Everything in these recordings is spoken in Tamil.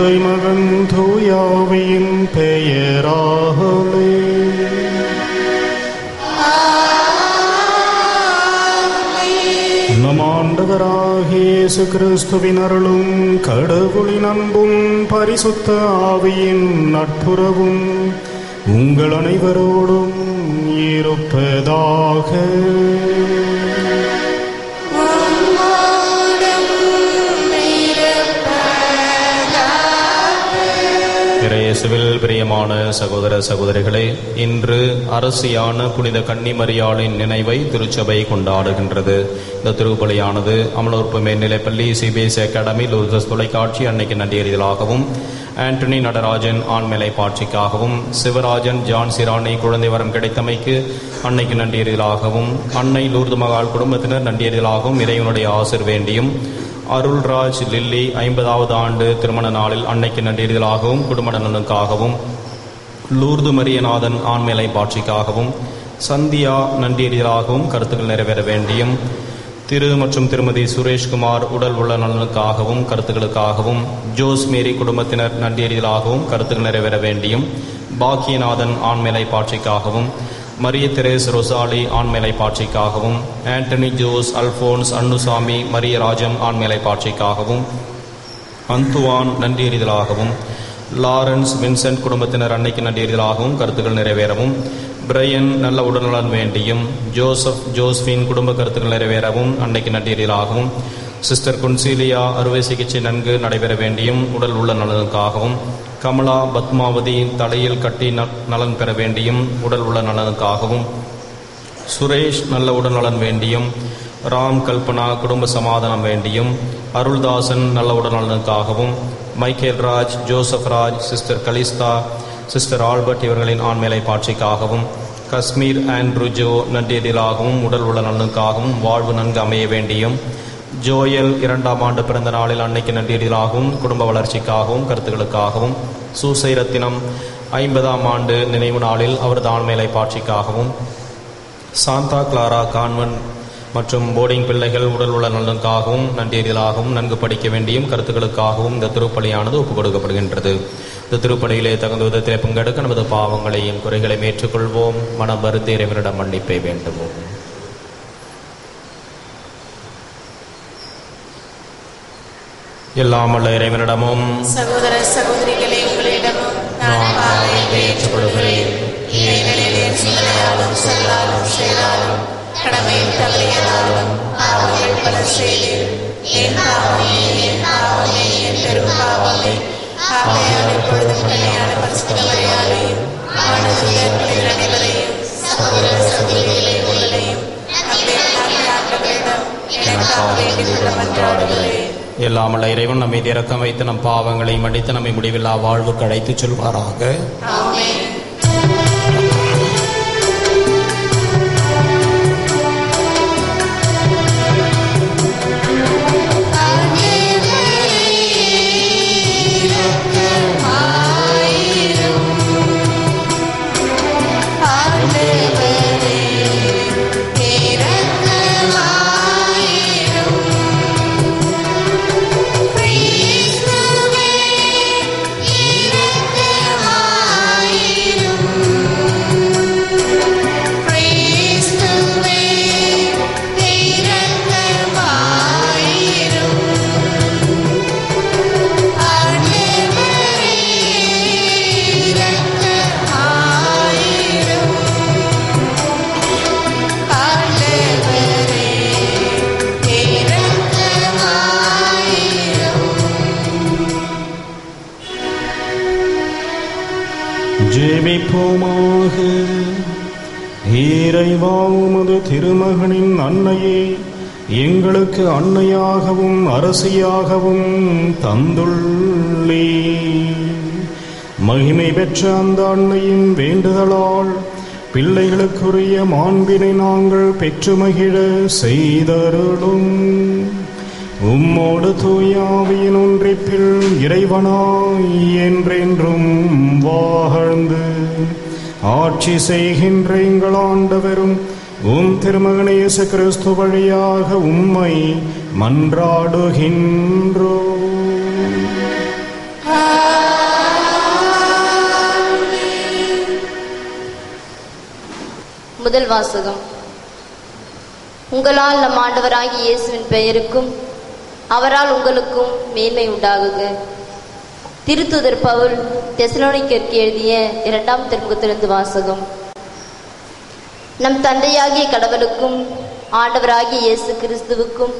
தந்தை மகன் தூயாவியின் பெயராகவே நம் ஆண்டவராகிய இயேசு கிறிஸ்துவின் அருளும் கடவுளின் அன்பும் பரிசுத்த ஆவியின் நட்புறவும் உங்கள் அனைவரோடும் இருப்பதாக இறையேசுவில் பிரியமான சகோதர சகோதரிகளே இன்று அரசியான புனித கன்னிமரியாளின் நினைவை திருச்சபை கொண்டாடுகின்றது இந்த திருப்பலியானது அமலோற்பு மேல்நிலைப்பள்ளி சிபிஎஸ்இ அகாடமி லூர்தஸ் தொலைக்காட்சி அன்னைக்கு நன்றியறிதலாகவும் ஆண்டனி நடராஜன் ஆண்மலை பாட்சிக்காகவும் சிவராஜன் ஜான் சிராணி குழந்தை வரம் கிடைத்தமைக்கு அன்னைக்கு நன்றியறிதலாகவும் அன்னை லூர்து மகால் குடும்பத்தினர் நன்றியறிதலாகவும் இறைவனுடைய ஆசிர் வேண்டியும் அருள்ராஜ் லில்லி ஐம்பதாவது ஆண்டு திருமண நாளில் அன்னைக்கு நன்றியறிதலாகவும் குடும்ப நலனுக்காகவும் லூர்து மரியநாதன் ஆண்மேலை பாட்சிக்காகவும் சந்தியா நன்றியறிதலாகவும் கருத்துக்கள் நிறைவேற வேண்டியும் திரு மற்றும் திருமதி சுரேஷ்குமார் உடல் உள்ள நலனுக்காகவும் கருத்துக்களுக்காகவும் ஜோஸ் மேரி குடும்பத்தினர் நன்றியறிதலாகவும் கருத்துக்கள் நிறைவேற வேண்டியும் பாக்கியநாதன் ஆண்மேலை பாட்சிக்காகவும் மரிய தெரேஸ் ரொசாலி ஆண்மேலை பாட்சிக்காகவும் Antony Jose Alphonse Annusamy Maria Rajam ஆண்மேலை பாட்சிக்காகவும் அந்துவான் நன்றியறிதலாகவும் லாரன்ஸ் வின்சென்ட் குடும்பத்தினர் அன்னைக்கு நன்றியறிதலாகவும் கருத்துக்கள் நிறைவேறவும் பிரையன் நல்ல உடல்நலன் வேண்டியும் ஜோசப் ஜோஸ்பின் குடும்ப கருத்துக்கள் நிறைவேறவும் அன்னைக்கு நன்றியறிதலாகவும் சிஸ்டர் குன்சீலியா அறுவை சிகிச்சை நன்கு நடைபெற வேண்டியும் உடல் உள்ள நலனுக்காகவும் கமலா பத்மாவதி தலையில் கட்டி ந- நலன் பெற வேண்டியும் உடல் உள்ள நலனுக்காகவும் சுரேஷ் நல்ல உடல்நலன் வேண்டியும் ராம் கல்பனா குடும்ப சமாதானம் வேண்டியும் அருள்தாசன் நல்ல உடல்நலனுக்காகவும் Michael Raj Joseph Raj sister Calista sister Albert இவர்களின் ஆண்மேலை பாட்சிக்காகவும் காஷ்மீர் ஆண்ட்ரூ ஜோ நன்றியதிலாகவும் உடல் உள்ள நலனுக்காகவும் வாழ்வு நன்கு அமைய வேண்டியும் ஜோயல் இரண்டாம் ஆண்டு பிறந்த நாளில் அன்னைக்கு நன்றியடிகளாகவும் குடும்ப வளர்ச்சிக்காகவும் கருத்துக்களுக்காகவும் சூசை ரத்தினம் ஐம்பதாம் ஆண்டு நினைவு நாளில் அவரது ஆண்மேலை பாட்சிக்காகவும் சாந்தா கிளாரா கான்வென்ட் மற்றும் போர்டிங் பிள்ளைகள் உடல் உள்ள நலனுக்காகவும் நன்றியறிதலாகவும் நன்கு படிக்க வேண்டியும் கருத்துக்களுக்காகவும் இந்த திருப்பலியானது ஒப்புக் கொடுக்கப்படுகின்றது இந்த திருப்பலியிலே தகுந்த விதத்திலே பங்கெடுக்க நமது பாவங்களையும் குறைகளையும் ஏற்றுக்கொள்வோம் மனம் வருந்தி இறைவனிடம் மன்னிப்பை வேண்டுவோம் எல்லாம் வல்ல இறைவனிடமும் சகோதர சகோதரிகளே உங்களிடமும் நான் பாவையை ஏற்றுக்கொள்கிறேன் ஏனெனிலே சிந்தனையாலும் சொல்லாலும் செய்தாலும் கடமையில் தவறியதாலும் பாவங்கள் பல செய்தேன் என் பாவமே என் பாவமே என் பெரும் பாவமே ஆகையால் இப்பொழுது கல்யாண பரிசுத்தவரையாலையும் ஆனதுயர்களின் அனைவரையும் சகோதர சகோதரிகளே உங்களையும் நம்முடைய ஆண்டவரிடம் எனக்காக வேண்டிக் கொள்ள மன்றாடுகிறேன் எல்லாம் வல்ல இறைவன் நம்மை இறக்கம் வைத்து நம் பாவங்களை மன்னித்து நம்மை முடிவில்லா வாழ்வுக்கு அழைத்துச் செல்வாராக ஆமென் ஜெபிப்போமாக இறைவா உமது திருமகனின் அன்னையே எங்களுக்கு அன்னையாகவும் அரசியாகவும் தந்துள்ளே மகிமை பெற்ற அந்த அன்னையின் வேண்டுதலால் பிள்ளைகளுக்குரிய மாண்பினை நாங்கள் பெற்று மகிழ செய்தருளும் உம்மோடு தூயாவியின் ஒன்றிப்பில் இறைவனாய் என்றென்றும் வாழ்ந்து ஆட்சி செய்கின்ற எங்கள் ஆண்டவரும் உம் திருமகன் இயேசு கிறிஸ்து வழியாக உம்மை மன்றாடுகின்றோம் ஆமென் முதல் வாசகம் உங்களால் நம் ஆண்டவராகிய இயேசுவின் பெயருக்கும் அவரால் உங்களுக்கும் மேன்மை உண்டாகுக திருத்துதர் பவுல் தெசலோனிக்கருக்கு எழுதிய இரண்டாம் திருமுகத்திலிருந்து வாசகம் நம் தந்தையாகிய கடவுளுக்கும் ஆண்டவராகிய இயேசு கிறிஸ்துவுக்கும்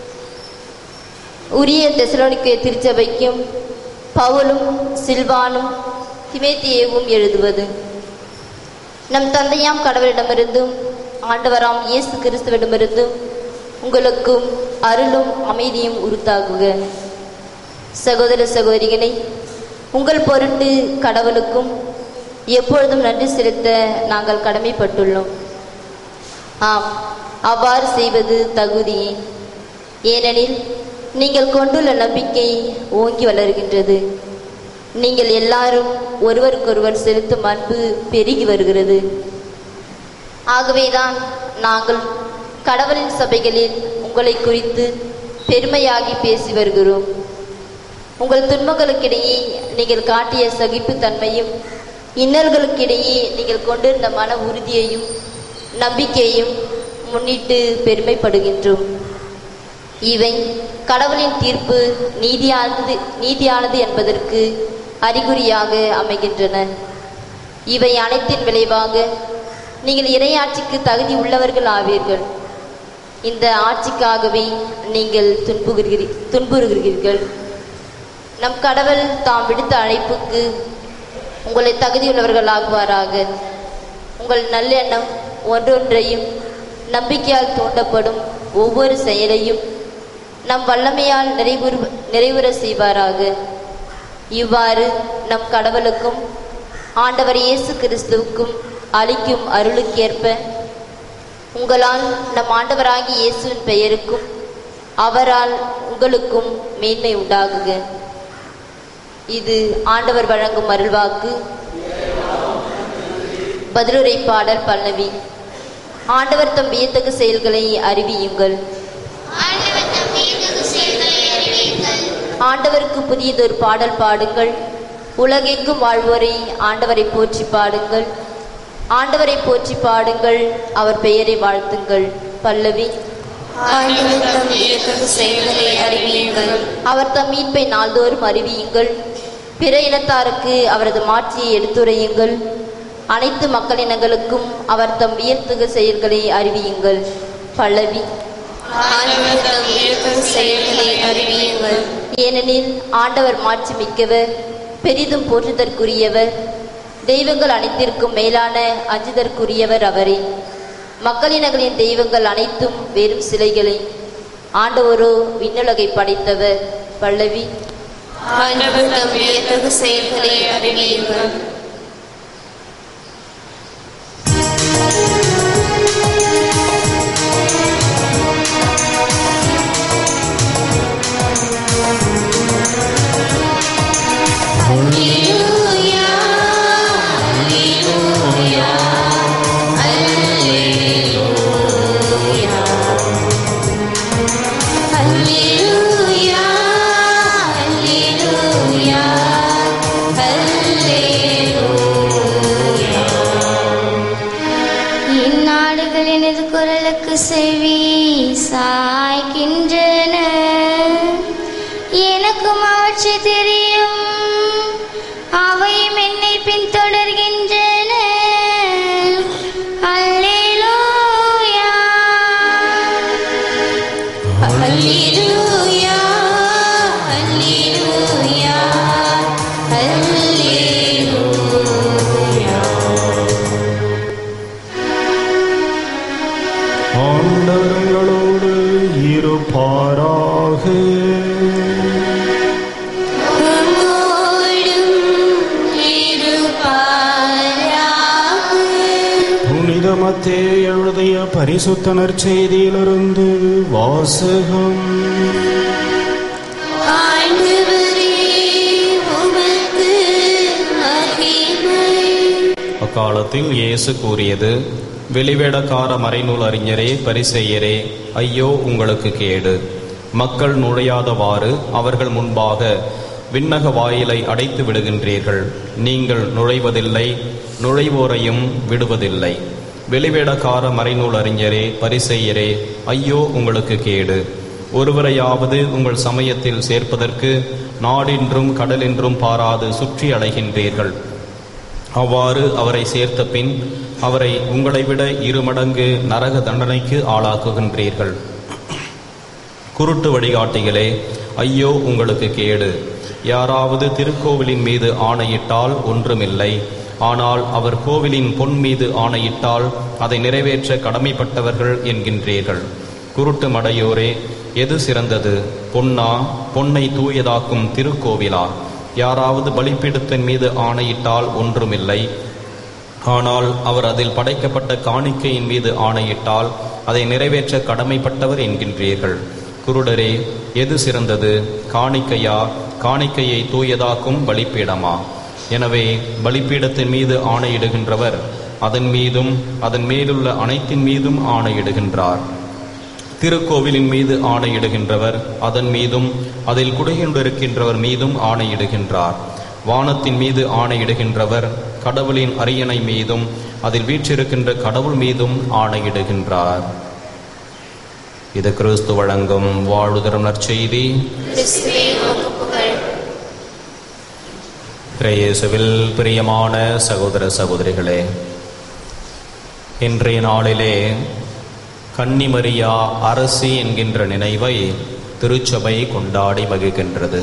உரிய தெசலோனிக்கே திருச்சபைக்கும் பவுலும் சில்வானும் திமேத்தியேவும் எழுதுவது நம் தந்தையாம் கடவுளிடமிருந்தும் ஆண்டவராம் இயேசு கிறிஸ்துவிடமிருந்தும் உங்களுக்கும் அருளும் அமைதியும் உருத்தாகுக சகோதர சகோதரிகளை உங்கள் பொருட்டு கடவுளுக்கும் எப்பொழுதும் நன்றி செலுத்த நாங்கள் கடமைப்பட்டுள்ளோம் ஆம் அவ்வாறு செய்வது தகுதியே ஏனெனில் நீங்கள் கொண்டுள்ள நம்பிக்கை ஓங்கி வளர்கின்றது நீங்கள் எல்லாரும் ஒருவருக்கொருவர் செலுத்தும் அன்பு பெருகி வருகிறது ஆகவேதான் நாங்கள் கடவுளின் சபைகளில் உங்களை குறித்து பெருமையாகி பேசி வருகிறோம் உங்கள் துன்பங்களுக்கிடையே நீங்கள் காட்டிய சகிப்புத்தன்மையும் இன்னல்களுக்கிடையே நீங்கள் கொண்டிருந்த மன உறுதியையும் நம்பிக்கையையும் முன்னிட்டு பெருமைப்படுகின்றோம் இவை கடவுளின் தீர்ப்பு நீதியானது நீதியானது என்பதற்கு அறிகுறியாக அமைகின்றன இவை அனைத்தின் விளைவாக நீங்கள் இறையாட்சிக்கு தகுதி உள்ளவர்கள் ஆவீர்கள் இந்த ஆட்சிக்காகவே நீங்கள் துன்புகிறீ துன்புறுகிறீர்கள் நம் கடவுள் தாம் விடுத்த அழைப்புக்கு உங்களை தகுதியுள்ளவர்களாகுவாராக உங்கள் நல்லெண்ணம் ஒன்றொன்றையும் நம்பிக்கையால் தூண்டப்படும் ஒவ்வொரு செயலையும் நம் வல்லமையால் நிறைவுறு நிறைவுற செய்வாராக இவ்வாறு நம் கடவுளுக்கும் ஆண்டவர் இயேசு கிறிஸ்துவுக்கும் அளிக்கும் அருளுக்கேற்ப உங்களால் நம் ஆண்டவராகிய இயேசுவின் பெயருக்கும் அவரால் உங்களுக்கும் மேன்மை உண்டாகுக இது ஆண்டவர் வழங்கும் அருள்வாக்கு பதிலுரை பாடல் பல்லவி ஆண்டவர் தம் வியத்தகு செயல்களை அறிவியுங்கள் ஆண்டவர் தம் வியத்தகு செயல்களை அறிவியுங்கள் ஆண்டவருக்கு புதியதொரு பாடல் பாடுங்கள் உலகெங்கும் வாழ்வோரை ஆண்டவரை போற்றி பாடுங்கள் ஆண்டவரை போற்றி பாடுங்கள் அவர் பெயரை வாழ்த்துங்கள் பல்லவி ஆண்டவர் தம் வியத்தகு செயல்களை அறிவியுங்கள் அவர் தம் மீட்பை நாள்தோறும் அறிவியுங்கள் பிற இனத்தாருக்கு அவரது மாட்சியை எடுத்துரையுங்கள் அனைத்து மக்களினங்களுக்கும் அவர் தம் வியத்தகு செயல்களை அறிவியுங்கள் பல்லவி ஆண்டவர் தம் வியத்தகு செயல்களை அறிவியுங்கள் ஏனெனில் ஆண்டவர் மாட்சி மிக்கவர் பெரிதும் போற்றுதற்குரியவர் தெய்வங்கள் அனைத்திற்கும் மேலான அஞ்சுதற்குரியவர் அவரே மக்களினங்களின் தெய்வங்கள் அனைத்தும் வெறும் சிலைகளே ஆண்டவரோ விண்ணுலகை படைத்தவர் பல்லவி ஆண்டவர் தம் வியத்தகு செயல்களை அறிவியுங்கள் Alleluia, Alleluia, Alleluia. Alleluia, Alleluia, Alleluia. இந்நாடுகள் எனது குரலுக்கு செவி சாய்க்கின்றன எனக்கும் ஆட்சி தெரியும் அவையும் என்னை பின்தொடர்கின்றன அல்லேலூயா அல்லேலூயா அல்லேலூயா அல்லேலூயா ஆண்டவங்களோடு இருப்பாராக உம்மோடும் இருப்பாராக. புனித மத்தே எழுதிய பரிசுத்த நற்செய்தியிலிருந்து வாசகம் ஆண்டவரே, உமக்கு மகிமை. அக்காலத்தில் இயேசு கூறியது வெளிவேடக்கார மறைநூல் அறிஞரே பரிசெயரே ஐயோ உங்களுக்கு கேடு மக்கள் நுழையாதவாறு அவர்கள் முன்பாக விண்ணக வாயிலை அடைத்து விடுகின்றீர்கள் நீங்கள் நுழைவதில்லை நுழைவோரையும் விடுவதில்லை வெளிவேடக்கார மறைநூல் அறிஞரே பரிசெய்யரே ஐயோ உங்களுக்கு கேடு ஒருவரையாவது உங்கள் சமயத்தில் சேர்ப்பதற்கு நாடென்றும் கடலென்றும் பாராது சுற்றி அலைகின்றீர்கள் அவ்வாறு அவரை சேர்த்த பின் அவரை உங்களை விட இருமடங்கு நரக தண்டனைக்கு ஆளாக்குகின்றீர்கள் குருட்டு வழிகாட்டிகளே ஐயோ உங்களுக்கு கேடு யாராவது திருக்கோவிலின் மீது ஆணையிட்டால் ஒன்றுமில்லை ஆனால் அவர் கோவிலின் பொன் மீது ஆணையிட்டால் அதை நிறைவேற்ற கடமைப்பட்டவர்கள் என்கின்றீர்கள் குருட்டு மடையோரே எது சிறந்தது பொன்னா பொன்னை தூயதாக்கும் திருக்கோவிலா யாராவது பலிப்பீடத்தின் மீது ஆணையிட்டால் ஒன்றுமில்லை ஆனால் அவர் அதில் படைக்கப்பட்ட காணிக்கையின் மீது ஆணையிட்டால் அதை நிறைவேற்ற கடமைப்பட்டவர் என்கின்றீர்கள் குருடரே எது சிறந்தது காணிக்கையா காணிக்கையை தூயதாக்கும் பலிப்பீடமா எனவே பலிப்பீடத்தின் மீது ஆணையிடுகின்றவர் அதன் மீதும் அதன் மேலுள்ள அனைத்தின் மீதும் ஆணையிடுகின்றார் திருக்கோவிலின் மீது ஆணையிடுகின்றவர் அதன் மீதும் அதில் குடிகொண்டிருக்கின்றவர் மீதும் ஆணையிடுகின்றார் வானத்தின் மீது ஆணையிடுகின்றவர் கடவுளின் அரியணை மீதும் அதில் வீற்றிருக்கின்ற கடவுள் மீதும் ஆணையிடுகின்றார் இது கிறிஸ்து வழங்கும் வாழ்வுதரும் நற்செய்தி கிறிஸ்துவே உமக்கு புகழ் இயேசுவில் பிரியமான சகோதர சகோதரிகளே இன்றைய நாளிலே கன்னிமரியா அரசி என்கின்ற நினைவை திருச்சபை கொண்டாடி மகிழ்கின்றது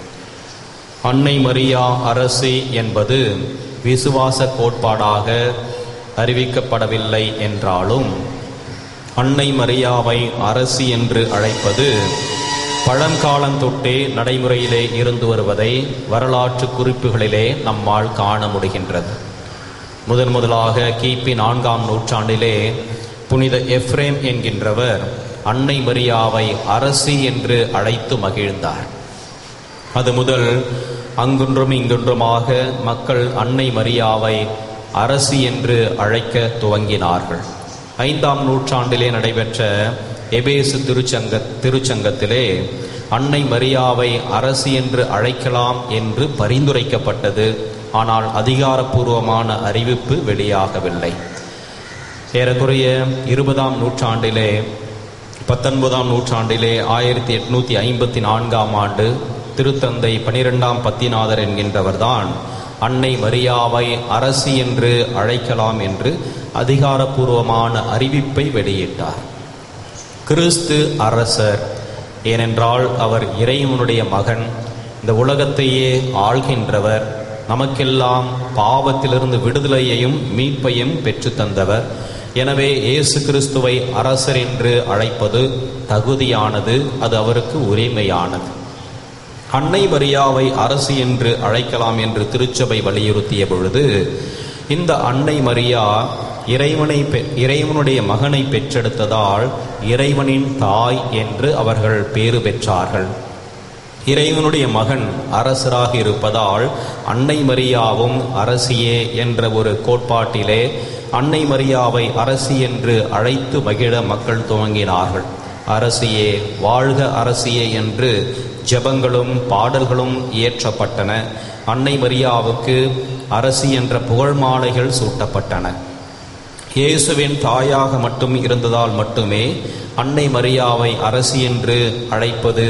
அன்னை மரியா அரசி என்பது விசுவாச கோட்பாடாக அறிவிக்கப்படவில்லை என்றாலும் அன்னை மரியாவை அரசி என்று அழைப்பது பழங்காலந்தொட்டே நடைமுறையிலே இருந்து வருவதை வரலாற்று குறிப்புகளிலே நம்மால் காண முடிகின்றது முதன் முதலாக கிபி நான்காம் நூற்றாண்டிலே புனித எஃப்ரேம் என்கின்றவர் அன்னை மரியாவை அரசி என்று அழைத்து மகிழ்ந்தார் அது முதல் அங்கொன்றும் இங்கொன்றுமாக மக்கள் அன்னை மரியாவை அரசி என்று அழைக்க துவங்கினார்கள் ஐந்தாம் நூற்றாண்டிலே நடைபெற்ற எபேசு திருச்சங்க திருச்சங்கத்திலே அன்னை மரியாவை அரசி என்று அழைக்கலாம் என்று பரிந்துரைக்கப்பட்டது ஆனால் அதிகாரப்பூர்வமான அறிவிப்பு வெளியாகவில்லை ஏறக்குறைய இருபதாம் நூற்றாண்டிலே பத்தொன்பதாம் நூற்றாண்டிலே ஆயிரத்தி எட்நூத்தி ஐம்பத்தி நான்காம் ஆண்டு திருத்தந்தை பனிரெண்டாம் பத்திநாதர் என்கின்றவர்தான் அன்னை மரியாவை அரசி என்று அழைக்கலாம் என்று அதிகாரப்பூர்வமான அறிவிப்பை வெளியிட்டார் கிறிஸ்து அரசர் ஏனென்றால் அவர் இறைவனுடைய மகன் இந்த உலகத்தையே ஆள்கின்றவர் நமக்கெல்லாம் பாவத்திலிருந்து விடுதலையையும் மீட்பையும் பெற்று தந்தவர் எனவே இயேசு கிறிஸ்துவை அரசர் என்று அழைப்பது தகுதியானது அது அவருக்கு உரிமையானது அன்னை மரியாவை அரசு என்று அழைக்கலாம் என்று திருச்சபை வலியுறுத்திய பொழுது இந்த அன்னை மரியா இறைவனை பெ- இறைவனுடைய மகனை பெற்றெடுத்ததால் இறைவனின் தாய் என்று அவர்கள் பேறு பெற்றார்கள் இறைவனுடைய மகன் அரசராக இருப்பதால் அன்னை மரியாவும் அரசியே என்ற ஒரு கோட்பாட்டிலே அன்னை மரியாவை அரசி என்று அழைத்து மகிழ மக்கள் துவங்கினார்கள் அரசியே வாழ்க அரசியே என்று ஜெபங்களும் பாடல்களும் இயற்றப்பட்டன அன்னை மரியாவுக்கு அரசி என்ற புகழ் மாலைகள் சூட்டப்பட்டன இயேசுவின் தாயாக மட்டும் இருந்ததால் மட்டுமே அன்னை மரியாவை அரசி என்று அழைப்பது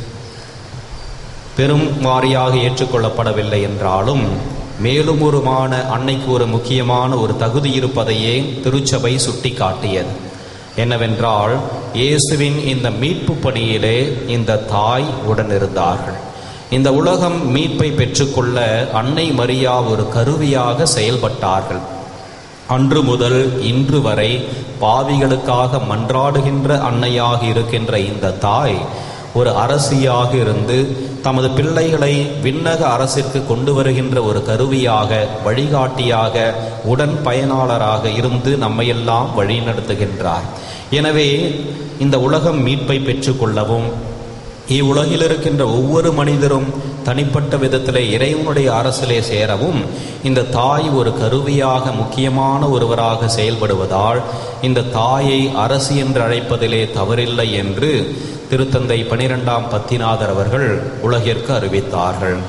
பெரும் வாரியாக ஏற்றுக்கொள்ளப்படவில்லை என்றாலும் மேலும் ஒருமான அன்னைக்கு ஒரு முக்கியமான ஒரு தகுதி இருப்பதையே திருச்சபை சுட்டிக்காட்டியது என்னவென்றால் இயேசுவின் இந்த மீட்பு பணியிலே இந்த தாய் உடனிருந்தார்கள் இந்த உலகம் மீட்பை பெற்றுக்கொள்ள அன்னை மரியா ஒரு கருவியாக செயல்பட்டார்கள் அன்று முதல் இன்று வரை பாவிகளுக்காக மன்றாடுகின்ற அன்னையாக இருக்கின்ற இந்த தாய் ஒரு அரசியாக இருந்து தமது பிள்ளைகளை விண்ணக அரசிற்கு கொண்டு வருகின்ற ஒரு கருவியாக வழிகாட்டியாக உடன் பயனாளராக இருந்து நம்மையெல்லாம் வழிநடத்துகின்றார் எனவே இந்த உலகம் மீட்பை பெற்றுக்கொள்ளவும் இவ்வுலகில் இருக்கின்ற ஒவ்வொரு மனிதரும் தனிப்பட்ட விதத்திலே இறைவனுடைய அரசிலே சேரவும் இந்த தாய் ஒரு கருவியாக முக்கியமான ஒருவராக செயல்படுவதால் இந்த தாயை அரசி என்று அழைப்பதிலே தவறில்லை என்று திருத்தந்தை பனிரெண்டாம் பத்திநாதர் அவர்கள் உலகிற்கு அறிவித்தார்கள்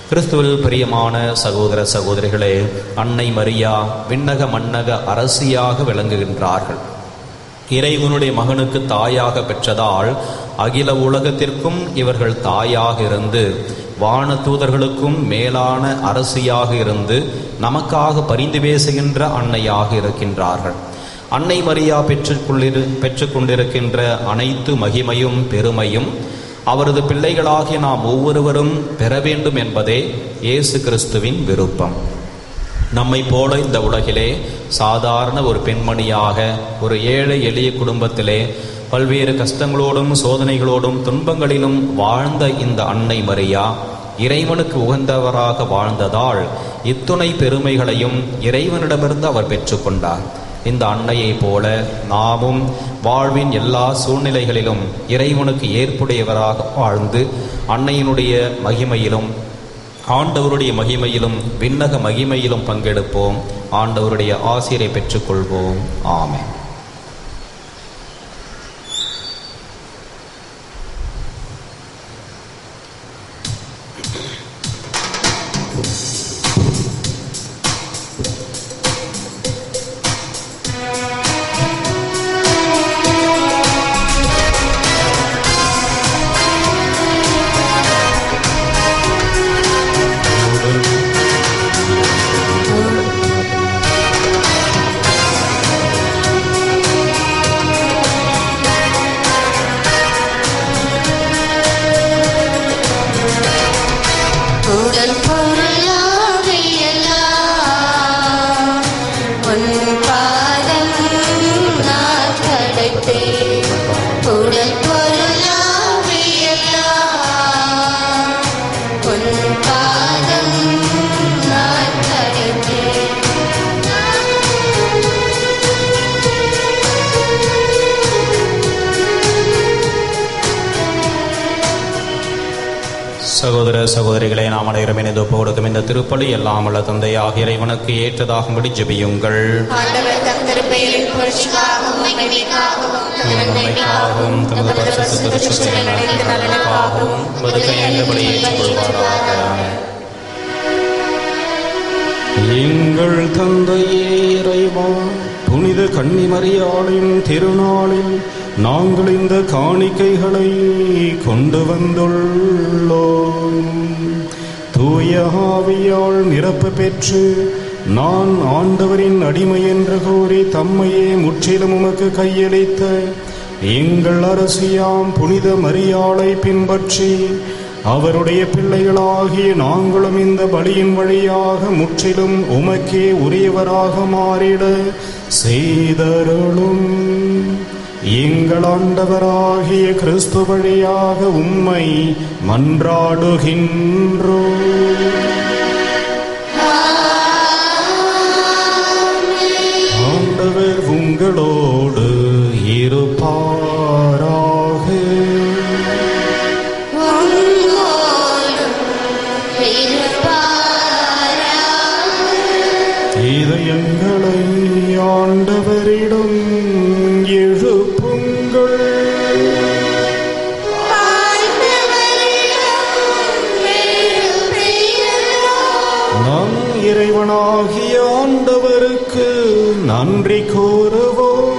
கிறிஸ்துவில் பிரியமான சகோதர சகோதரிகளே அன்னை மரியா விண்ணக மன்னக அரசியாக விளங்குகின்றார்கள் இறைவனுடைய மகனுக்கு தாயாக பெற்றதால் அகில உலகத்திற்கும் இவர்கள் தாயாக இருந்து வான தூதர்களுக்கும் மேலான அரசியாக இருந்து நமக்காக பரிந்து பேசுகின்ற அன்னையாக இருக்கின்றார்கள் அன்னை மரியா பெற்றுக்கொள்ளிரு பெற்றுக்கொண்டிருக்கின்ற அனைத்து மகிமையும் பெருமையும் அவரது பிள்ளைகளாகிய நாம் ஒவ்வொருவரும் பெற வேண்டும் என்பதே இயேசு கிறிஸ்துவின் விருப்பம் நம்மை போல இந்த உலகிலே சாதாரண ஒரு பெண்மணியாக ஒரு ஏழை எளிய குடும்பத்திலே பல்வேறு கஷ்டங்களோடும் சோதனைகளோடும் துன்பங்களிலும் வாழ்ந்த இந்த அன்னை மரியா இறைவனுக்கு உகந்தவராக வாழ்ந்ததால் இத்துணை பெருமைகளையும் இறைவனிடமிருந்து அவர் பெற்றுக்கொண்டார் இந்த அன்னையைப் போல நாமும் வாழ்வின் எல்லா சூழ்நிலைகளிலும் இறைவனுக்கு ஏற்புடையவராக வாழ்ந்து அன்னையினுடைய மகிமையிலும் ஆண்டவருடைய மகிமையிலும் விண்ணக மகிமையிலும் பங்கெடுப்போம் ஆண்டவருடைய ஆசிரியரை பெற்றுக்கொள்வோம் ஆமென் உடல் பொருளாக எல்லாம் உன் பாதம் நான் கடத்தேன் உடல் பொருளாக எல்லாம் உன் பாதம் நான் கடத்தேன் சகோதர சகோதரிகளை நாம் அனைவரும் இணைந்து ஒப்பு கொடுக்கும் இந்த திருப்பலி எல்லாம் உள்ள தந்தையாக இறைவனுக்கு ஏற்றதாகும்படி ஜெபியுங்கள் ஆண்டவர் தம் திருப்பெயரின் புரட்சிக்காகவும் மகிமைக்காகவும் தமது நன்மைக்காகவும் தமது பரிசுத்த திருச்சபையின் அனைத்து நலனுக்காகவும் உமது கையேற்றபடி ஏற்றுக்கொள்வாராக எங்கள் தந்தையே இறைவா புனித கன்னிமரியாளின் திருநாளில் நாங்கள் இந்த காணிக்கைகளை கொண்டு வந்துள்ளோம் தூய ஆவியால் நிரப்பு பெற்று நான் ஆண்டவரின் அடிமை என்று கூறி தம்மையே முற்றிலும் உமக்கு கையளித்த எங்கள் அரசியாம் புனித மரியாளை பின்பற்றி அவருடைய பிள்ளைகளாகிய நாங்களும் இந்த பலியின் வழியாக முற்றிலும் உமக்கே உரியவராக மாறிட செய்தருளும் எங்கள் ஆண்டவராகிய கிறிஸ்து வழியாக உம்மை மன்றாடுகின்றோம் ஆண்டவர் உங்களோடு இருப்பாராக இதயங்களை ஆண்டவரிடம் எழுப்புங்கள் நம் இறைவனாகிய ஆண்டவருக்கு நன்றி கூறுவோம்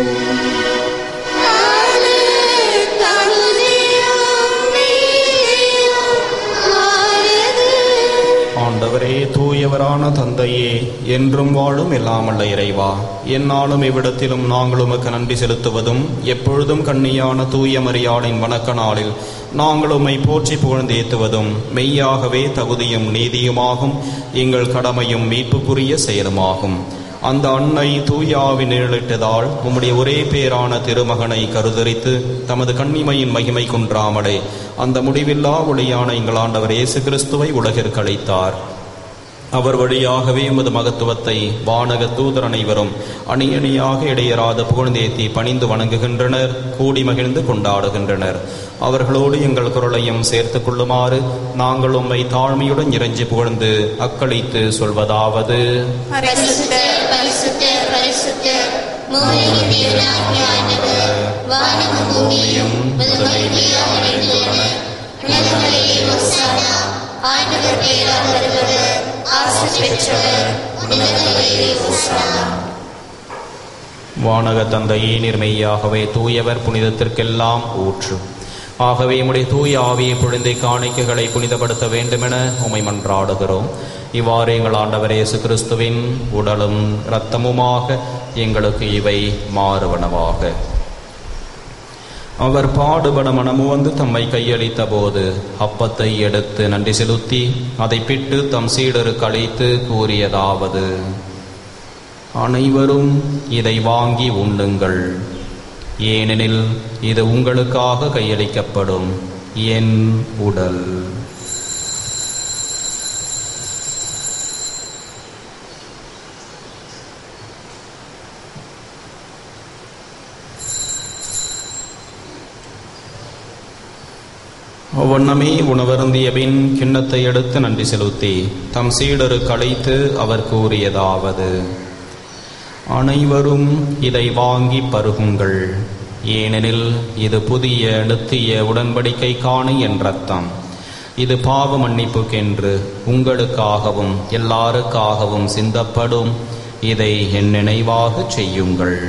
ஆண்டவரே தூயவரான தந்தையே என்றும் வாழும் எல்லாமல்ல இறைவா எந்நாளும் இவ்விடத்திலும் நாங்கள் உமக்கு நன்றி செலுத்துவதும் எப்பொழுதும் கண்ணியான தூய மரியாளின் வணக்க நாளில் நாங்கள் உம்மை போற்றி புகழ்ந்தேத்துவதும் மெய்யாகவே தகுதியும் நீதியுமாகும் எங்கள் கடமையும் மீட்புக்குரிய செயலுமாகும் அந்த அன்னை தூயாவின் நிழலிட்டதால் உம்முடைய ஒரே பேரான திருமகனை கருதரித்து தமது கண்ணிமையின் மகிமை குன்றாமலே அந்த முடிவில்லா ஒளியான எங்கள் ஆண்டவர் இயேசு கிறிஸ்துவை உலகிற்கு அளித்தார் அவர் வழியாகவே உமது மகத்துவத்தை வானக தூதர் அனைவரும் அணி அணியாக இடையராத புகழ்ந்தேத்தி பணிந்து வணங்குகின்றனர் கூடி மகிழ்ந்து கொண்டாடுகின்றனர் அவர்களோடு எங்கள் குரலையும் சேர்த்துக் கொள்ளுமாறு நாங்கள் உம்மை தாழ்மையுடன் இறைஞ்சி புகழ்ந்து அக்களித்து சொல்வதாவது பரிசுத்தர் பரிசுத்தர் பரிசுத்தர் மூலையில் தேவனாகிய ஆண்டவர் வானமும் பூமியும் உமது மகிமையால் நிறைந்துள்ளன உன்னதங்களிலே ஓசானா ஆண்டவர் பேரால் வருபவர் ஆசி பெற்றவர் உன்னதங்களிலே ஓசானா வானக தந்தையே நிர்மையாகவே தூயவர் புனிதத்திற்கெல்லாம் ஊற்று ஆகவே உம்முடைய தூய ஆவியை பொழுந்தை காணிக்கைகளை புனிதப்படுத்த வேண்டுமென உமை மன்றாடுகிறோம் இவ்வாறு எங்கள் ஆண்டவர் இயேசு கிறிஸ்துவின் உடலும் இரத்தமுமாக எங்களுக்கு இவை மாறுவனவாக அவர் பாடுபட மனமு வந்து தம்மை கையளித்த போது அப்பத்தை எடுத்து நன்றி செலுத்தி அதை பிட்டு தம் சீடருக்கு அளித்து கூறியதாவது அனைவரும் இதை வாங்கி உண்ணுங்கள் ஏனெனில் இது உங்களுக்காக கையளிக்கப்படும் என் உடல் வண்ணமே உணவருந்திய பின் கிண்ணத்தை எடுத்து நன்றி செலுத்தி தம் சீடருக்கு அழைத்து அவர் கூறியதாவது அனைவரும் இதை வாங்கி பருகுங்கள் ஏனெனில் இது புதிய நித்திய உடன்படிக்கைக்கான என் ரத்தம் இது பாவ மன்னிப்புக்கென்று உங்களுக்காகவும் எல்லாருக்காகவும் சிந்தப்படும் இதை என் நினைவாகச் செய்யுங்கள்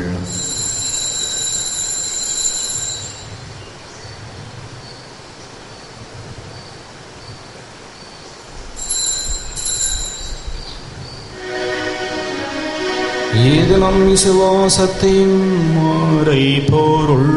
இது நம் விசுவாசத்தின் மாறை பொருள்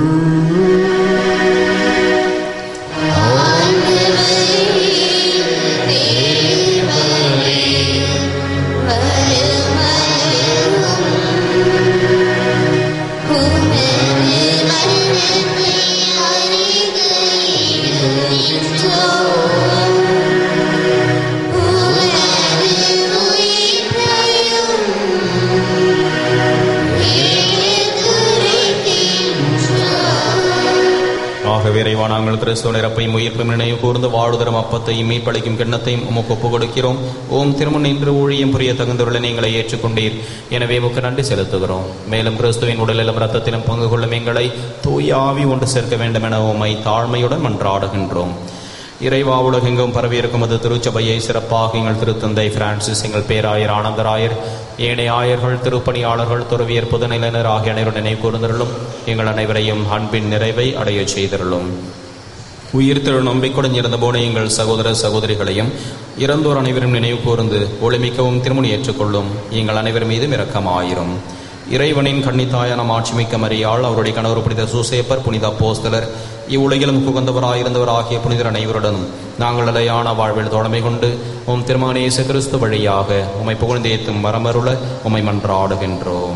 ஆகவே இறைவா நாங்கள் கிறிஸ்துவ நிரப்பையும் உயிர்ப்பும் நினைவு கூர்ந்து வாழ்தரும் அப்பத்தையும் மீட்பளிக்கும் கிண்ணத்தையும் உமக்கு ஒப்புக் கொடுக்கிறோம் ஓம் திருமண் இன்று ஊழியம் புரிய தகுந்தவர்களை நீங்களை ஏற்றுக்கொண்டீர் எனவே உமக்கு நன்றி செலுத்துகிறோம் மேலும் கிறிஸ்துவின் உடலிலும் ரத்தத்திலும் பங்கு கொள்ளும் எங்களை தூய ஆவி ஒன்று சேர்க்க வேண்டும் என உம்மை தாழ்மையுடன் மன்றாடுகின்றோம் இறைவா உலகெங்கும் பரவியிருக்கும் அது திருச்சபையை சிறப்பாக எங்கள் திருத்தந்தை பிரான்சிஸ் எங்கள் பேராயர் ஆனந்தராயர் ஏனைய ஆயர்கள் திருப்பணியாளர்கள் துறவியர் புதுநிலையினர் ஆகிய அனைவரும் நினைவு கூர்ந்தருளும் எங்கள் அனைவரையும் அன்பின் நிறைவை அடையச் செய்தருளும் உயிர் திரு நம்பிக்கையுடன் இறந்த போன எங்கள் சகோதர சகோதரிகளையும் இறந்தோர் அனைவரும் நினைவு கூர்ந்து ஒளிமிக்கவும் திருமணி ஏற்றுக்கொள்ளும் எங்கள் அனைவர் மீதும் இரக்கமாயிரும் இறைவனின் கன்னித்தாயான மாட்சிமிக்க மரியாள் அவருடைய கணவர் புனித சூசேப்பர் புனித அப்போஸ்தலர் இவ்வுலகிலும் புகந்தவராயிருந்தவர் ஆகிய புனிதர் அனைவருடனும் நாங்கள் நிலையான வாழ்வில் தோழமை கொண்டு உம் திருமகனேசு கிறிஸ்து வழியாக உம்மை புகழ்ந்தேத்தும் வரமருள உம்மை மன்றாடுகின்றோம்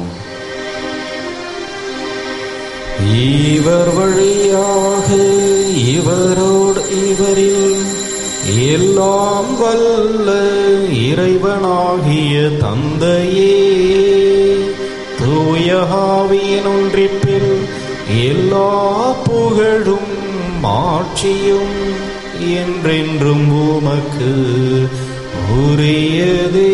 இவர் வழியாக இவரோடு இவரில் எல்லாம் வல்ல இறைவனாகிய தந்தையே தூயகாவியின் ஒன்றிப்பில் எல்லா புகழும் ஆட்சியும் என்றென்றும் உமக்கு உரியதே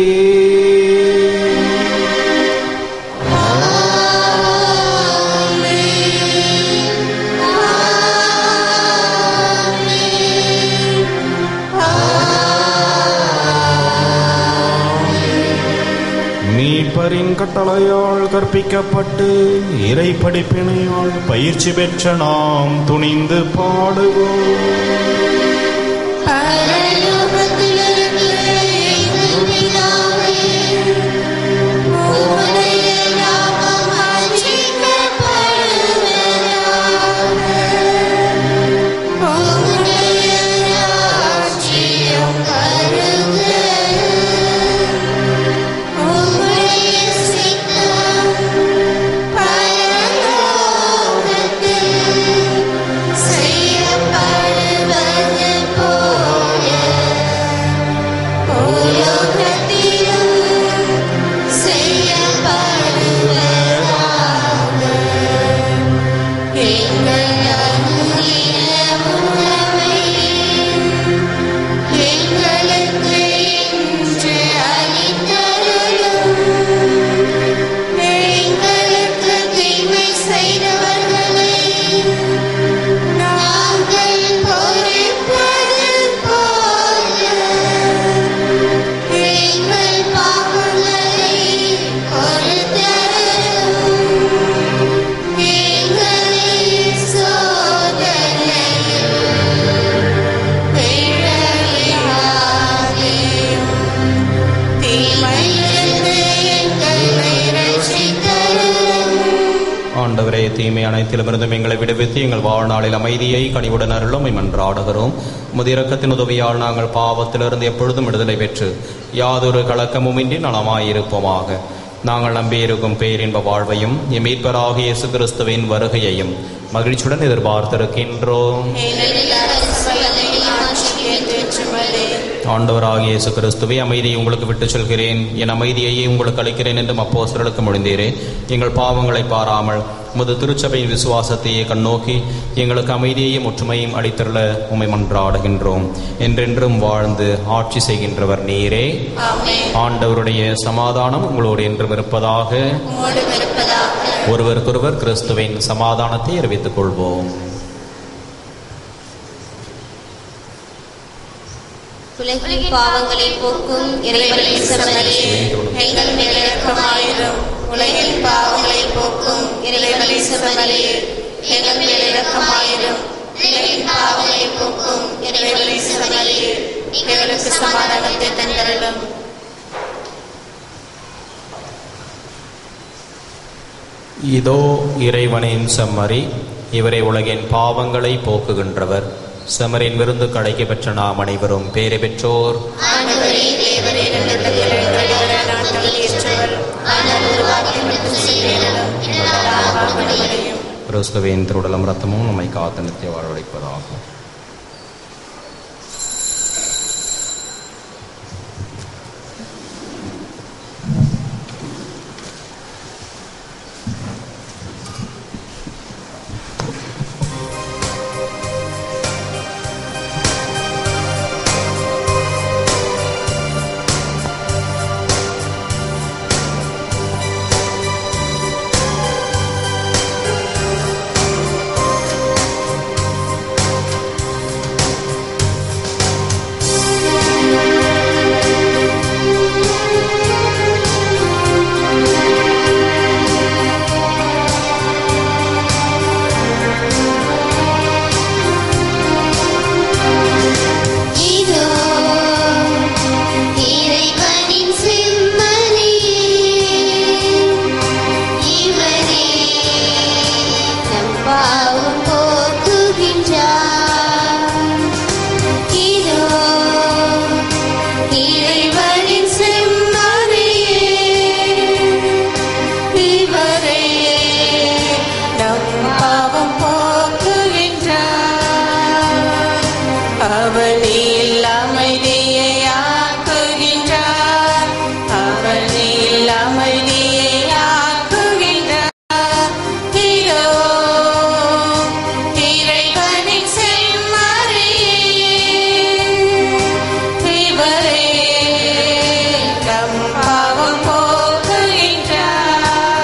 மீட்பரின் கட்டளையால் கற்பிக்கப்பட்டு இறை படிப்பினையால் பயிற்சி பெற்ற நாம் துணிந்து பாடுவோம் பரலோகத்திலிருந்து எங்கள் பிதாவே, உம்முடைய நாமம் அர்ச்சிக்கப்படுவதாக. உம்முடைய ராஜ்யம் வருக. உம்முடைய சித்தம் பரலோகத்தில் செய்யப்படுவது போல உலகத்திலும் செய்யப்படுவதாக. எங்கள் அனுதின உணவை எங்களுக்கு இன்று அளித்தருளும். எங்களுக்கு தீமை செய்தவர்களை நாங்கள் பொறுப்பது போல ஆண்டவரே தீமை அனைத்திலுமிருந்தும் எங்களை விடுவித்து எங்கள் வாழ்நாளில் அமைதியை கனிவுடன் அருளும் மன்றாடுகிறோம் முதிரக்கத்தின் உதவியால் நாங்கள் பாவத்திலிருந்து எப்பொழுதும் விடுதலை பெற்று யாதொரு கலக்கமுமின்றி நலமாயிருப்போமாக நாங்கள் நம்பியிருக்கும் பேரின்ப வாழ்வையும் எம் மீட்பராகிய இயேசு கிறிஸ்துவின் வருகையையும் மகிழ்ச்சியுடன் எதிர்பார்த்திருக்கின்றோம் ஏனெனில் அரசு வல்லமையும் ஆட்சியும் என்றென்றுமதே. ஆண்டவராகிய இயேசு கிறிஸ்துவே அமைதியை உங்களுக்கு விட்டுச் சொல்கிறேன் என் அமைதியையே உங்களுக்கு அளிக்கிறேன் என்றும் அப்போஸ்தலருக்கு முடிந்தீரே எங்கள் பாவங்களை பாராமல் உமது திருச்சபையின் விசுவாசத்தையே கண்ணோக்கி எங்களுக்கு அமைதியையும் ஒற்றுமையும் அளித்தருள உம்மை மன்றாடுகின்றோம் என்றென்றும் வாழ்ந்து ஆட்சி செய்கின்றவர் நீரே ஆமென். ஆண்டவருடைய சமாதானம் உங்களோடு என்றும் இருப்பதாக உம்மோடும் இருப்பதாக. ஒருவருக்கொருவர் கிறிஸ்துவின் சமாதானத்தை அறிவித்துக் கொள்வோம் உலகின் பாவங்களை போக்கும் இறைவனின் சமரியே எங்கள் மேல் இரக்கமாயிரும் உலகின் பாவங்களை போக்கும் இறைவனின் சமரியே எங்கள் மேல் இரக்கமாயிரும் உலகின் பாவங்களை போக்கும் இறைவனின் சமரியே எங்களுக்கு சமாதானத்தை தந்தருளும் இதோ இறைவனின் செம்மறி இவரை உலகின் பாவங்களை போக்குகின்றவர் செம்மரின் விருந்து கடைக்கு பெற்ற நாம் அனைவரும் பேறு பெற்றோர் ஆண்டவரே தேவரே நான் தகுதியற்றவர் ஆனால் ஒரு வார்த்தை மட்டும் செய்திடலும் என்னால் பாவமடையும் கிறிஸ்துவின் திருடலம் ரத்தமும் நம்மை காத்து நித்திய வாழ்வழிப்பதாகும் இதோ இறைவனின் செம்மறியே இவரே நம் பாவம் போக்குகின்றார் இதோ இறைவனின் செம்மறியே இவரே நம் பாவம் போக்குகின்றார் அவனில் அமைதியை ஆக்குகின்றார் அவனில் அமைதியை ஆக்குகின்றார் இதோ இறைவனின் செம்மறியே இவரே நம் பாவம் போக்குகின்றார்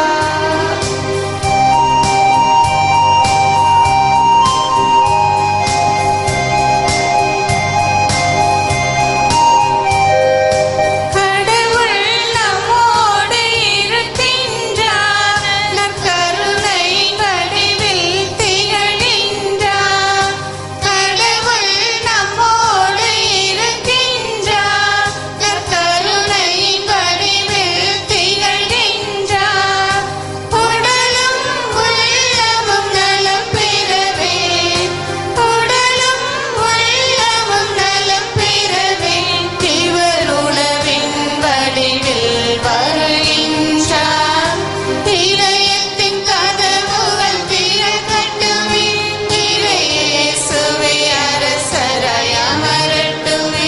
கடவுள் நம்மோடு இருக்கின்றார் நற்கருணை வடிவில் திகழ்கின்றார் கடவுள் நம்மோடு இருக்கின்றார் நற்கருணை வடிவில் திகழ்கின்றார் உடலும் உள்ளமும் நலம் பெறவே உடலும் உள்ளமும் நலம் பெறவே இவர் உணவின் வடிவில் வருகின்றார் இதயத்தின் கதவுகள் திறக்கட்டுமே இறையேசுவே அரசராய் அமரட்டுமே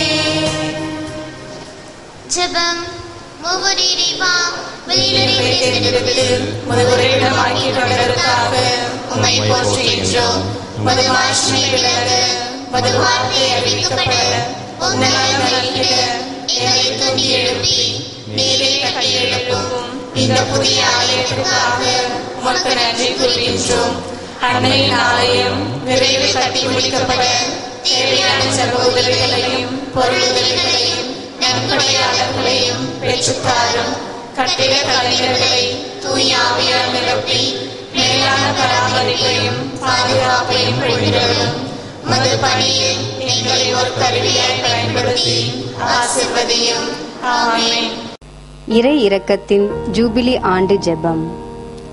ஜெபம் ஒவ்வொரு இறைவா வெளியிடரை தேர்ந்தெடுத்து முதலுரையிடமாக்கி தொடர்வதற்காக உம்மை போற்றுகின்றோம் மது மாற்றி விளங்க மது வார்த்தை அறிவிக்கப்பட உன்னலம் நல்கிட எங்களை தூண்டி எழுப்பி நீரை கட்டி எழுப்பும் இந்த புதிய ஆலயத்திற்காக உமக்கு நன்றி கூறுகின்றோம் அன்னையின் ஆலயம் விரைவில் கட்டி முடிக்கப்பட தேவையான சர்வ உதவிகளையும் பொருளுதவிகளையும் நன்கொடையாளர்களையும் பெற்றுத்தாரும் கட்டிட கலைஞர்களை தூய ஆவியால் நிரப்பி மேலான பராமரிப்பையும் பாதுகாப்பையும் பொழிந்தவரும் மது பணியில் எங்களை ஒரு கருவியாய் பயன்படுத்தி ஆசிர்வதியும் ஆமென் இறை இரக்கத்தின் ஜூபிலி ஆண்டு ஜெபம்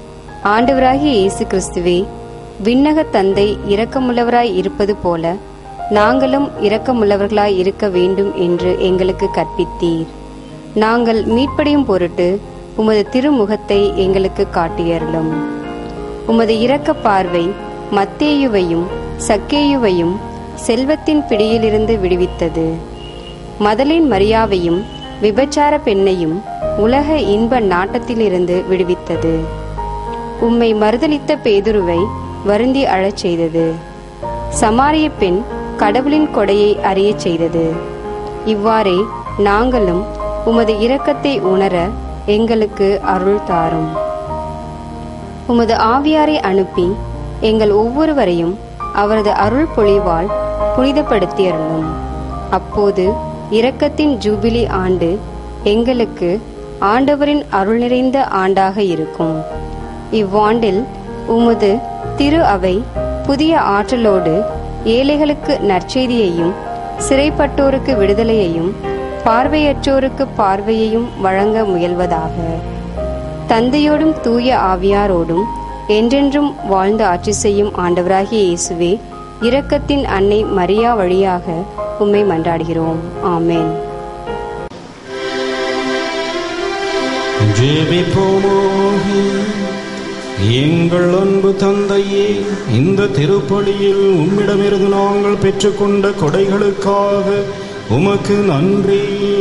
ஆண்டவராகிய இயேசு கிறிஸ்துவே விண்ணக தந்தை இரக்கமுள்ளவராய் இருப்பது போல நாங்களும் இரக்கமுள்ளவர்களாய் இருக்க வேண்டும் என்று எங்களுக்கு கற்பித்தீர் நாங்கள் மீட்படையும் பொருட்டு உமது திருமுகத்தை எங்களுக்கு காட்டியருளும் உமது இரக்க பார்வை மத்தேயுவையும் சக்கேயுவையும் செல்வத்தின் பிடியிலிருந்து விடுவித்தது மதலின் மரியாவையும் விபச்சார பெண்ணையும் உலக இன்ப நாட்டத்திலிருந்து விடுவித்தது உம்மை மறுதலித்த பேதுருவை வருந்தி அழச் செய்தது சமாரிய பெண் கடவுளின் கொடையை அறியச் செய்தது இவ்வாறே நாங்களும் உமது இரக்கத்தை உணர எங்களுக்கு அருள் தாரும் உமது ஆவியாரை அனுப்பி எங்கள் ஒவ்வொருவரையும் அவரது அருள் பொழிவால் புனிதப்படுத்தியருளும் அப்போது இரக்கத்தின் ஜூபிலி ஆண்டு எங்களுக்கு ஆண்டவரின் அருள் நிறைந்த ஆண்டாக இருக்கும் இவ்வாண்டில் உமது திரு அவை புதிய ஆற்றலோடு ஏழைகளுக்கு நற்செய்தியையும் சிறைப்பட்டோருக்கு விடுதலையையும் பார்வையற்றோருக்கு பார்வையையும் வழங்க முயல்வதாக தந்தையோடும் தூய ஆவியாரோடும் என்றென்றும் வாழ்ந்து ஆட்சி செய்யும் ஆண்டவராகிய இயேசுவே இரக்கத்தின் அன்னை மரியா வழியாக உம்மை மன்றாடுகிறோம் ஆமேன் ஜெபிப்போமாக எங்கள் அன்பு தந்தையே இந்த திருப்பலியில் உம்மிடமிருந்து நாங்கள் பெற்றுக்கொண்ட கொடைகளுக்காக உமக்கு நன்றி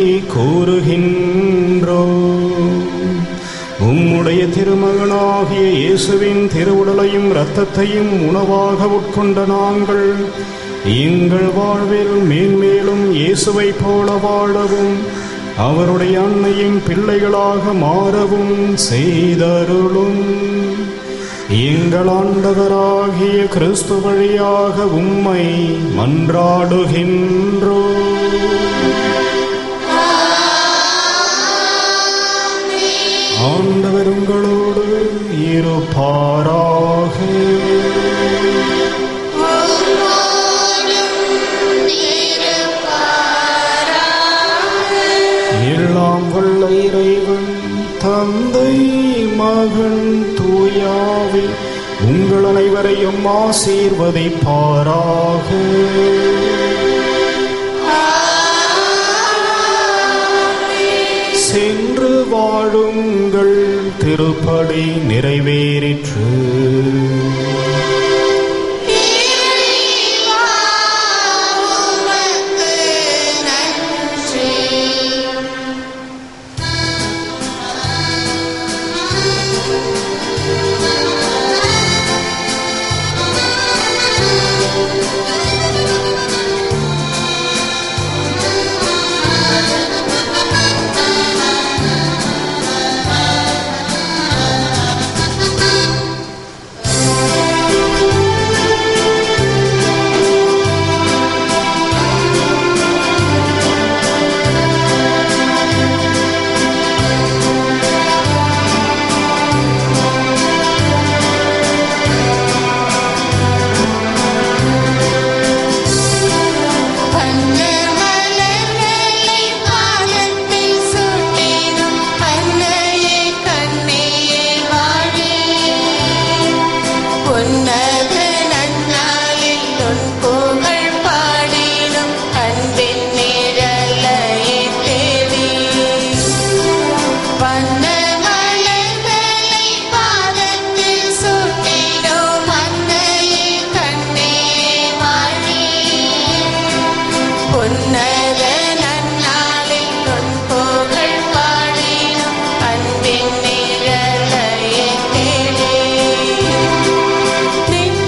கூறுகின்றோம் உம்முடைய திருமகனாகிய இயேசுவின் திருவுடலையும் இரத்தத்தையும் உணவாக உட்கொண்ட நாங்கள் எங்கள் வாழ்வில் மேன்மேலும் இயேசுவைப் போல வாழவும் அவருடைய அன்னையின் பிள்ளைகளாக மாறவும் செய்தருளும் எங்கள் ஆண்டவராகிய கிறிஸ்து வழியாக உம்மை மன்றாடுகின்றோம் ஆண்டவர் உங்களோடு இருப்பாராக எல்லாம் வல்ல இறைவன் தந்தை மகன் தூயாவி உங்கள் அனைவரையும் ஆசீர்வதிப்பாராக சென்று வாழுங்கள் திருப்படி நிறைவேறிற்று அன்பின் நிழலையே தேடி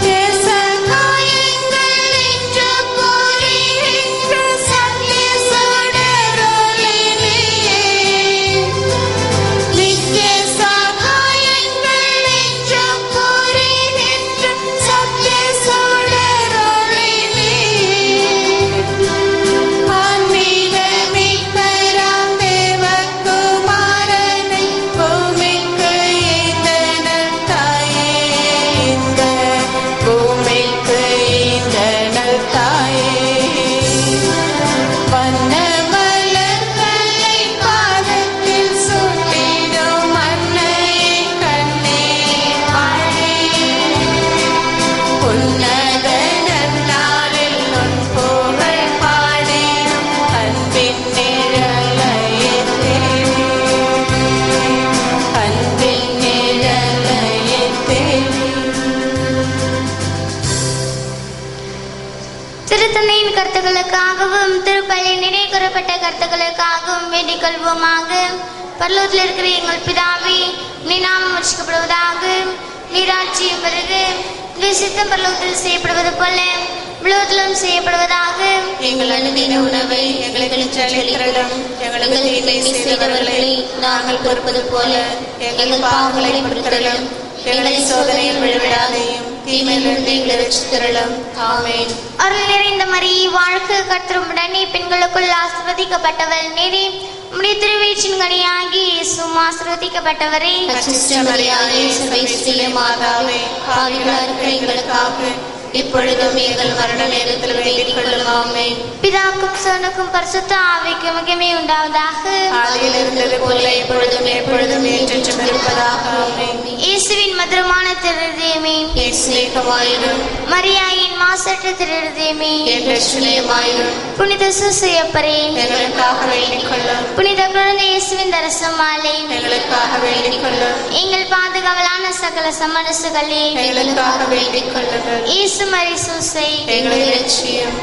கருத்துக்களுக்காகவும் திருப்பலி நினை கூறப்பட்ட கருத்துக்களுக்காகவும் வேண்டிக் கொள்வோமாக பரலோகத்தில் இருக்கிற எங்கள் பிதாவே நீ நாமம் உச்சிக்கப்படுவதாக நீராட்சியும் பிறகு சித்தம் பரலோகத்தில் செய்யப்படுவது போல உலகத்திலும் செய்யப்படுவதாக எங்கள் அனுதின உணவை எங்களுக்கு அளிக்கிறதும் எங்களுக்கு தீமை செய்தவர்களை நாங்கள் பொறுப்பது போல எங்கள் பாவங்களை பொறுத்தருளும் எங்களை சோதனையில் விழவிடாதையும் தீமையிலிருந்து எங்களை ரட்சித்தருளும் ஆமென் அருள் நிறைந்த மரியே வாழ்க கர்த்தருமுடனே பெண்களுக்குள் ஆசிர்வதிக்கப்பட்டவள் நேரே உம்முடைய திருவயிற்றின் கனியாகி இயேசுவும் ஆசிர்வதிக்கப்பட்டவரே அச்சிஷ்டமரியாயே சபைஸ்ரீய மாதாவே பாவிகளா இருக்கிற எங்களுக்காக இப்பொழுதும் எங்கள் மரண நேரத்தில் வேண்டிக் கொள்ளும் ஆமென் பிதாக்கும் சோனுக்கும் பரிசுத்த ஆவிக்கும் மகிமை உண்டாவதாக ஆதியில் இருந்தது போல எப்பொழுதும் எப்பொழுதும் என்றென்றும் இருப்பதாக ஆமென் இயேசுவின் மதுரமான திருதயமே ஸ்நேகமாயிரும் மரியாயின் மாசற்ற திருதயமே என் லட்சுமியமாயிரும் புனித சுசையப்பரே எங்களுக்காக வேண்டிக் கொள்ளும் புனித குழந்தை இயேசுவின் தரசமாலே எங்களுக்காக வேண்டிக் கொள்ளும் எங்கள் பாதுகாவலான சகல சமரசுகளே எங்களுக்காக வேண்டிக் கொள்ளுங்கள் இயேசு மரி சூசை எங்களை லட்சியம்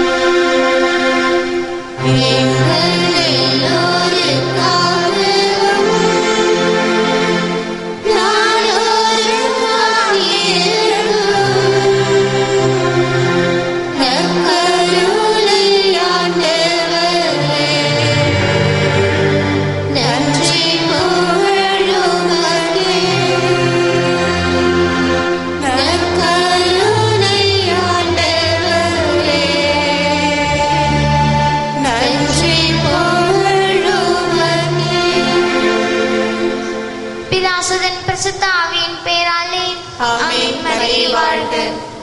நன்றி பிதாசுதன் பிரசுத்த ஆவியின் பேராலே ஆமென் மரியே வாழ்க